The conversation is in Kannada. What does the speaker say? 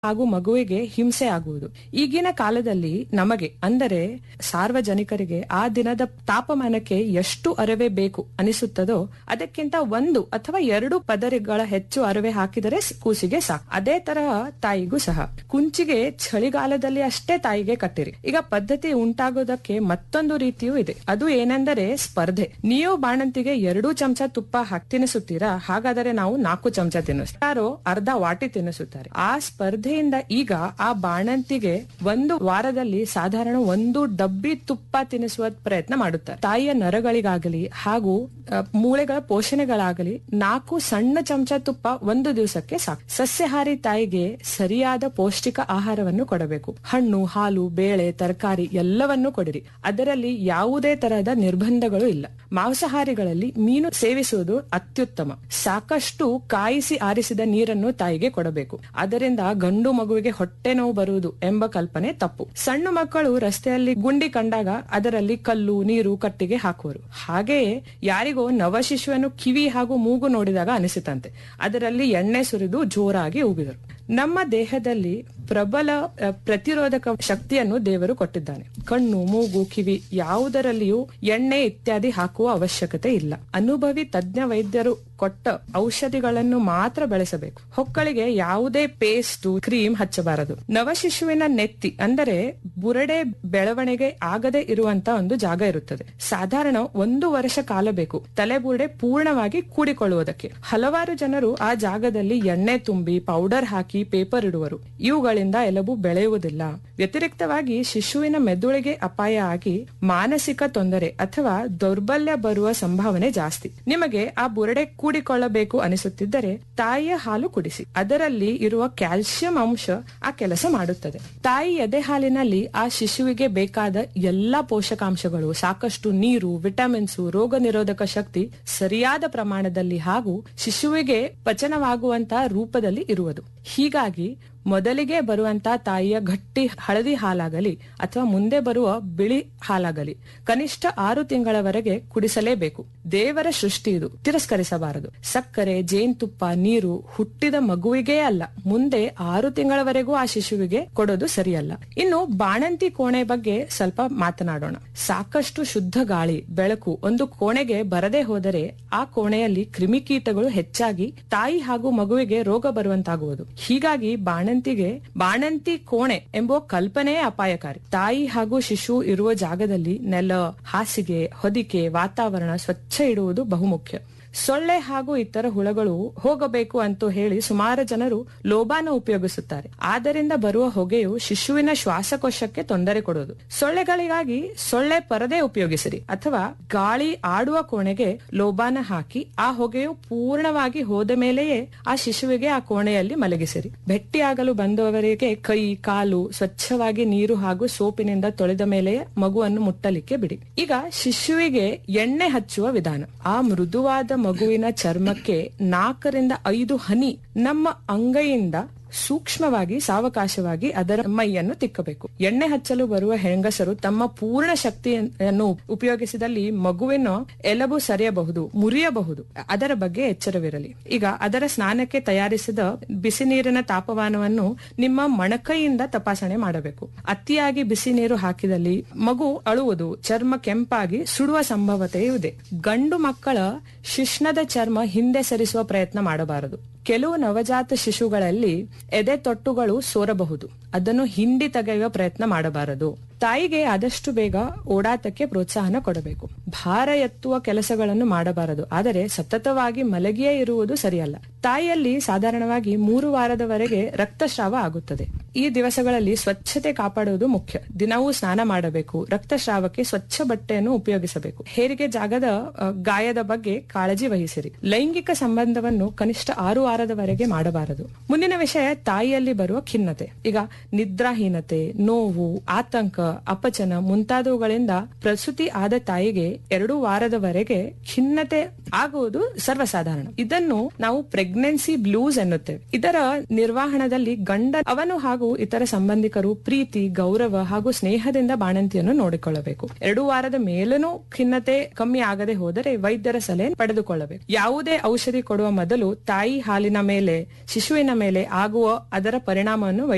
ಹಾಗೂ ಮಗುವಿಗೆ ಹಿಂಸೆ ಆಗುವುದು ಈಗಿನ ಕಾಲದಲ್ಲಿ ನಮಗೆ ಅಂದರೆ ಸಾರ್ವಜನಿಕರಿಗೆ ಆ ದಿನದ ತಾಪಮಾನಕ್ಕೆ ಎಷ್ಟು ಅರವೆ ಬೇಕು ಅನಿಸುತ್ತದೋ ಅದಕ್ಕಿಂತ ಒಂದು ಅಥವಾ ಎರಡು ಪದರಿಗಳ ಹೆಚ್ಚು ಅರವೆ ಹಾಕಿದರೆ ಸ್- ಕೂಸಿಗೆ ಸಾಕು ಅದೇ ತರಹ ತಾಯಿಗೂ ಸಹ ಕುಂಚಿಗೆ ಚಳಿಗಾಲದಲ್ಲಿ ಅಷ್ಟೇ ತಾಯಿಗೆ ಕಟ್ಟಿರಿ ಈಗ ಪದ್ಧತಿ ಉಂಟಾಗೋದಕ್ಕೆ ಮತ್ತೊಂದು ರೀತಿಯೂ ಇದೆ ಅದು ಏನೆಂದರೆ ಸ್ಪರ್ಧೆ ನೀವು ಬಾಣಂತಿಗೆ ಎರಡು ಚಮಚ ತುಪ್ಪ ಹಾಕಿ ತಿನ್ನಿಸುತ್ತೀರಾ ಹಾಗಾದರೆ ನಾವು ನಾಲ್ಕು ಚಮಚ ತಿನ್ನಿಸ್ತೀವಿ ಯಾರೋ ಅರ್ಧ ವಾಟಿ ತಿನ್ನಿಸುತ್ತಾರೆ ಆ ಸ್ಪರ್ಧೆಯಿಂದ ಈಗ ಆ ಬಾಣಂತಿಗೆ ಒಂದು ವಾರದಲ್ಲಿ ಸಾಧಾರಣ ಒಂದು ಡಬ್ಬಿ ತುಪ್ಪ ತಿನ್ನಿಸುವ ಪ್ರಯತ್ನ ಮಾಡುತ್ತಾರೆ ತಾಯಿಯ ನರಗಳಿಗಾಗಲಿ ಹಾಗೂ ಆ, ಮೂಳೆಗಳ ಪೋಷಣೆಗಳಾಗಲಿ ನಾಲ್ಕು ಸಣ್ಣ ಚಮಚ ತುಪ್ಪ ಒಂದು ದಿವಸಕ್ಕೆ ಸಾಕು ಸಸ್ಯಾಹಾರಿ ತಾಯಿಗೆ ಸರಿಯಾದ ಪೌಷ್ಟಿಕ ಆಹಾರವನ್ನು ಕೊಡಬೇಕು ಹಣ್ಣು ಹಾಲು ಬೇಳೆ ತರಕಾರಿ ಎಲ್ಲವನ್ನೂ ಕೊಡಿರಿ ಅದರಲ್ಲಿ ಯಾವುದೇ ತರಹದ ನಿರ್ಬಂಧಗಳು ಇಲ್ಲ ಮಾಂಸಾಹಾರಿಗಳಲ್ಲಿ ಮೀನು ಸೇವಿಸುವುದು ಅತ್ಯುತ್ತಮ ಸಾಕಷ್ಟು ಕಾಯಿಸಿ ಆರಿಸಿದ ನೀರನ್ನು ತಾಯಿಗೆ ಕೊಡಬೇಕು ಅದರಿಂದ ಗಂಡು ಮಗುವಿಗೆ ಹೊಟ್ಟೆ ನೋವು ಬರುವುದು ಎಂಬ ಕಲ್ಪನೆ ತಪ್ಪು ಸಣ್ಣ ಮಕ್ಕಳು ರಸ್ತೆಯಲ್ಲಿ ಗುಂಡಿ ಕಂಡಾಗ ಅದರಲ್ಲಿ ಕಲ್ಲು ನೀರು ಕಟ್ಟಿಗೆ ಹಾಕುವರು ಹಾಗೆಯೇ ಯಾರಿಗೋ ನವಶಿಶುವನ್ನು ಕಿವಿ ಹಾಗೂ ಮೂಗು ನೋಡಿದಾಗ ಅನಿಸಿತಂತೆ ಅದರಲ್ಲಿ ಎಣ್ಣೆ ಸುರಿದು ಜೋರಾಗಿ ಉಗಿದರು ನಮ್ಮ ದೇಹದಲ್ಲಿ ಪ್ರಬಲ ಅ, ಪ್ರತಿರೋಧಕ ಶಕ್ತಿಯನ್ನು ದೇವರು ಕೊಟ್ಟಿದ್ದಾನೆ ಕಣ್ಣು ಮೂಗು ಕಿವಿ ಯಾವುದರಲ್ಲಿಯೂ ಎಣ್ಣೆ ಇತ್ಯಾದಿ ಹಾಕುವ ಅವಶ್ಯಕತೆ ಇಲ್ಲ ಅನುಭವಿ ತಜ್ಞ ವೈದ್ಯರು ಕೊಟ್ಟ ಔಷಧಿಗಳನ್ನು ಮಾತ್ರ ಬಳಸಬೇಕು ಹೊಕ್ಕಳಿಗೆ ಯಾವುದೇ ಪೇಸ್ಟ್ ಕ್ರೀಮ್ ಹಚ್ಚಬಾರದು ನವಶಿಶುವಿನ ನೆತ್ತಿ ಅಂದರೆ ಬುರಡೆ ಬೆಳವಣಿಗೆ ಆಗದೆ ಇರುವಂತ ಒಂದು ಜಾಗ ಇರುತ್ತದೆ ಸಾಧಾರಣ ಒಂದು ವರ್ಷ ಕಾಲ ಬೇಕು ತಲೆಬುರುಡೆ ಪೂರ್ಣವಾಗಿ ಕೂಡಿಕೊಳ್ಳುವುದಕ್ಕೆ ಹಲವಾರು ಜನರು ಆ ಜಾಗದಲ್ಲಿ ಎಣ್ಣೆ ತುಂಬಿ ಪೌಡರ್ ಹಾಕಿ ಪೇಪರ್ ಇಡುವರು ಇವುಗಳಿಂದ ಎಲುಬು ಬೆಳೆಯುವುದಿಲ್ಲ ವ್ಯತಿರಿಕ್ತವಾಗಿ ಶಿಶುವಿನ ಮೆದುಳಿಗೆ ಅಪಾಯ ಆಗಿ ಮಾನಸಿಕ ತೊಂದರೆ ಅಥವಾ ದೌರ್ಬಲ್ಯ ಬರುವ ಸಂಭಾವನೆ ಜಾಸ್ತಿ ನಿಮಗೆ ಆ ಬುರಡೆ ಕೂಡಿಕೊಳ್ಳಬೇಕು ಅನಿಸುತ್ತಿದ್ದರೆ ತಾಯಿಯ ಹಾಲು ಕುಡಿಸಿ ಅದರಲ್ಲಿ ಇರುವ ಕ್ಯಾಲ್ಸಿಯಂ ಅಂಶ ಆ ಕೆಲಸ ಮಾಡುತ್ತದೆ ತಾಯಿ ಎದೆ ಹಾಲಿನಲ್ಲಿ ಆ ಶಿಶುವಿಗೆ ಬೇಕಾದ ಎಲ್ಲಾ ಪೋಷಕಾಂಶಗಳು ಸಾಕಷ್ಟು ನೀರು ವಿಟಮಿನ್ಸು ರೋಗ ನಿರೋಧಕ ಶಕ್ತಿ ಸರಿಯಾದ ಪ್ರಮಾಣದಲ್ಲಿ ಹಾಗೂ ಶಿಶುವಿಗೆ ಪಚನವಾಗುವಂತಹ ರೂಪದಲ್ಲಿ ಇರುವುದು ಹೀಗಾಗಿ ಮೊದಲಿಗೆ ಬರುವಂತ ತಾಯಿಯ ಗಟ್ಟಿ ಹಳದಿ ಹಾಲಾಗಲಿ ಅಥವಾ ಮುಂದೆ ಬರುವ ಬಿಳಿ ಹಾಲಾಗಲಿ ಕನಿಷ್ಠ ಆರು ತಿಂಗಳವರೆಗೆ ಕುಡಿಸಲೇಬೇಕು ದೇವರ ಸೃಷ್ಟಿ ಇದು ತಿರಸ್ಕರಿಸಬಾರದು ಸಕ್ಕರೆ ಜೇನುತುಪ್ಪ ನೀರು ಹುಟ್ಟಿದ ಮಗುವಿಗೇ ಅಲ್ಲ ಮುಂದೆ ಆರು ತಿಂಗಳವರೆಗೂ ಆ ಶಿಶುವಿಗೆ ಕೊಡೋದು ಸರಿಯಲ್ಲ ಇನ್ನು ಬಾಣಂತಿ ಕೋಣೆ ಬಗ್ಗೆ ಸ್ವಲ್ಪ ಮಾತನಾಡೋಣ ಸಾಕಷ್ಟು ಶುದ್ಧ ಗಾಳಿ ಬೆಳಕು ಒಂದು ಕೋಣೆಗೆ ಬರದೇ ಹೋದರೆ ಆ ಕೋಣೆಯಲ್ಲಿ ಕ್ರಿಮಿಕೀಟಗಳು ಹೆಚ್ಚಾಗಿ ತಾಯಿ ಹಾಗೂ ಮಗುವಿಗೆ ರೋಗ ಬರುವಂತಾಗುವುದು ಹೀಗಾಗಿ ಬಾಣಂತಿಗೆ ಬಾಣಂತಿ ಕೋಣೆ ಎಂಬ ಕಲ್ಪನೆಯೇ ಅಪಾಯಕಾರಿ ತಾಯಿ ಹಾಗೂ ಶಿಶು ಇರುವ ಜಾಗದಲ್ಲಿ ನೆಲ ಹಾಸಿಗೆ ಹೊದಿಕೆ ವಾತಾವರಣ ಸ್ವಚ್ಛ ಇಡುವುದು ಬಹುಮುಖ್ಯ ಸೊಳ್ಳೆ ಹಾಗೂ ಇತರ ಹುಳಗಳು ಹೋಗಬೇಕು ಅಂತ ಹೇಳಿ ಸುಮಾರು ಜನರು ಲೋಬಾನ ಉಪಯೋಗಿಸುತ್ತಾರೆ ಆದ್ದರಿಂದ ಬರುವ ಹೊಗೆಯು ಶಿಶುವಿನ ಶ್ವಾಸಕೋಶಕ್ಕೆ ತೊಂದರೆ ಕೊಡುವುದು ಸೊಳ್ಳೆಗಳಿಗಾಗಿ ಸೊಳ್ಳೆ ಪರದೆ ಉಪಯೋಗಿಸಿರಿ ಅಥವಾ ಗಾಳಿ ಆಡುವ ಕೋಣೆಗೆ ಲೋಬಾನ ಹಾಕಿ ಆ ಹೊಗೆಯು ಪೂರ್ಣವಾಗಿ ಹೋದ ಮೇಲೆಯೇ ಆ ಶಿಶುವಿಗೆ ಆ ಕೋಣೆಯಲ್ಲಿ ಮಲಗಿಸಿರಿ ಭೆಟ್ಟಿಯಾಗಲು ಬಂದವರಿಗೆ ಕೈ ಕಾಲು ಸ್ವಚ್ಛವಾಗಿ ನೀರು ಹಾಗೂ ಸೋಪಿನಿಂದ ತೊಳೆದ ಮೇಲೆಯೇ ಮಗುವನ್ನು ಮುಟ್ಟಲಿಕ್ಕೆ ಬಿಡಿ ಈಗ ಶಿಶುವಿಗೆ ಎಣ್ಣೆ ಹಚ್ಚುವ ವಿಧಾನ ಆ ಮೃದುವಾದ ಮಗುವಿನ ಚರ್ಮಕ್ಕೆ ನಾಲ್ಕರಿಂದ ಐದು ಹನಿ ನಮ್ಮ ಅಂಗೈಯಿಂದ ಸೂಕ್ಷ್ಮವಾಗಿ ಸಾವಕಾಶವಾಗಿ ಅದರ ಮೈಯನ್ನು ತಿಕ್ಕಬೇಕು ಎಣ್ಣೆ ಹಚ್ಚಲು ಬರುವ ಹೆಂಗಸರು ತಮ್ಮ ಪೂರ್ಣ ಶಕ್ತಿಯನ್ನು ಉಪಯೋಗಿಸಿದಲ್ಲಿ ಮಗುವಿನ ಎಲಬು ಸರಿಯಬಹುದು ಮುರಿಯಬಹುದು ಅದರ ಬಗ್ಗೆ ಎಚ್ಚರವಿರಲಿ ಈಗ ಅದರ ಸ್ನಾನಕ್ಕೆ ತಯಾರಿಸಿದ ಬಿಸಿ ನೀರಿನ ತಾಪಮಾನವನ್ನು ನಿಮ್ಮ ಮೊಣಕೈಯಿಂದ ತಪಾಸಣೆ ಮಾಡಬೇಕು ಅತಿಯಾಗಿ ಬಿಸಿ ನೀರು ಹಾಕಿದಲ್ಲಿ ಮಗು ಅಳುವುದು ಚರ್ಮ ಕೆಂಪಾಗಿ ಸುಡುವ ಸಂಭವತೆಯೂ ಇದೆ ಗಂಡು ಮಕ್ಕಳ ಶಿಶ್ನದ ಚರ್ಮ ಹಿಂದೆ ಸರಿಸುವ ಪ್ರಯತ್ನ ಮಾಡಬಾರದು ಕೆಲವು ನವಜಾತ ಶಿಶುಗಳಲ್ಲಿ ಎದೆ ತೊಟ್ಟುಗಳು ಸೋರಬಹುದು ಅದನ್ನು ಹಿಂಡಿ ತೆಗೆಯುವ ಪ್ರಯತ್ನ ಮಾಡಬಾರದು ತಾಯಿಗೆ ಆದಷ್ಟು ಬೇಗ ಓಡಾಟಕ್ಕೆ ಪ್ರೋತ್ಸಾಹನ ಕೊಡಬೇಕು ಭಾರ ಎತ್ತುವ ಕೆಲಸಗಳನ್ನು ಮಾಡಬಾರದು ಆದರೆ ಸತತವಾಗಿ ಮಲಗಿಯೇ ಇರುವುದು ಸರಿಯಲ್ಲ ತಾಯಿಯಲ್ಲಿ ಸಾಧಾರಣವಾಗಿ ಮೂರು ವಾರದವರೆಗೆ ರಕ್ತಸ್ರಾವ ಆಗುತ್ತದೆ ಈ ದಿವಸಗಳಲ್ಲಿ ಸ್ವಚ್ಛತೆ ಕಾಪಾಡುವುದು ಮುಖ್ಯ ದಿನವೂ ಸ್ನಾನ ಮಾಡಬೇಕು ರಕ್ತಸ್ರಾವಕ್ಕೆ ಸ್ವಚ್ಛ ಬಟ್ಟೆಯನ್ನು ಉಪಯೋಗಿಸಬೇಕು ಹೇರಿಗೆ ಜಾಗದ ಅ, ಗಾಯದ ಬಗ್ಗೆ ಕಾಳಜಿ ವಹಿಸಿರಿ ಲೈಂಗಿಕ ಸಂಬಂಧವನ್ನು ಕನಿಷ್ಠ ಆರು ವಾರದವರೆಗೆ ಮಾಡಬಾರದು ಮುಂದಿನ ವಿಷಯ ತಾಯಿಯಲ್ಲಿ ಬರುವ ಖಿನ್ನತೆ ಈಗ ನಿದ್ರಾಹೀನತೆ ನೋವು ಆತಂಕ ಅಪಚನ ಮುಂತಾದವುಗಳಿಂದ ಪ್ರಸೂತಿ ಆದ ತಾಯಿಗೆ ಎರಡು ವಾರದವರೆಗೆ ಖಿನ್ನತೆ ಆಗುವುದು ಸರ್ವಸಾಧಾರಣ ಇದನ್ನು ನಾವು ಪ್ರೆಗ್ನೆನ್ಸಿ ಬ್ಲೂಸ್ ಎನ್ನುತ್ತೇವೆ ಇದರ ನಿರ್ವಹಣದಲ್ಲಿ ಗಂಡ ಅವನು ಹಾಗೂ ಇತರ ಸಂಬಂಧಿಕರು ಪ್ರೀತಿ ಗೌರವ ಹಾಗೂ ಸ್ನೇಹದಿಂದ ಬಾಣಂತಿಯನ್ನು ನೋಡಿಕೊಳ್ಳಬೇಕು ಎರಡು ವಾರದ ಮೇಲೂ ಖಿನ್ನತೆ ಕಮ್ಮಿ ಆಗದೆ ಹೋದರೆ ವೈದ್ಯರ ಸಲಹೆ ಪಡೆದುಕೊಳ್ಳಬೇಕು ಯಾವುದೇ ಔಷಧಿ ಕೊಡುವ ಮೊದಲು ತಾಯಿ ಹಾಲಿನ ಮೇಲೆ ಶಿಶುವಿನ ಮೇಲೆ ಆಗುವ ಅದರ ಪರಿಣಾಮವನ್ನು